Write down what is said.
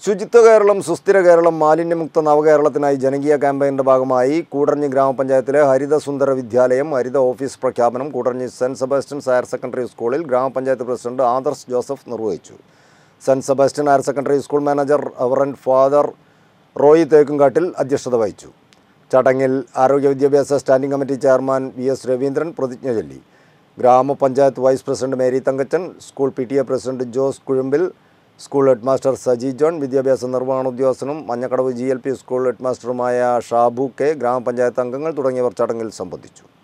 ശുചിത്വ കേരളം സുസ്ഥിര കേരളം മാലിന്യമുക്ത നവകേരളത്തിനായി ജനകീയ ക്യാമ്പയിൻ്റെ ഭാഗമായി കൂടറഞ്ഞി ഗ്രാമപഞ്ചായത്തിലെ ഹരിത സുന്ദര വിദ്യാലയം ഹരിത ഓഫീസ് പ്രഖ്യാപനം Koodaranji Saint Sebastian's higher secondary സ്കൂളിൽ ഗ്രാമപഞ്ചായത്ത് പ്രസിഡന്റ് ആദർശ് ജോസഫ് നിർവഹിച്ചു Saint Sebastian higher secondary school manager അവറൻ ഫാദർ റോയി തേക്കുംകാട്ടിൽ അധ്യക്ഷത വഹിച്ചു ചടങ്ങിൽ ആരോഗ്യ വിദ്യാഭ്യാസ standing committee chairman V S Raveendran പ്രതിജ്ഞ ചൊല്ലി ഗ്രാമപഞ്ചായത്ത് vice president Mary Thankachan school P T A president Jose Kuzhumbil school head master Saji John വിദ്യാഭ്യാസ നിർവഹണ ഉദ്യോഗസ്ഥനും Manjakkadavu G L P school head മാസ്റ്ററുമായ ഷാബു കെ ഗ്രാമപഞ്ചായത്ത് അംഗങ്ങൾ തുടങ്ങിയവർ ചടങ്ങിൽ സംബന്ധിച്ചു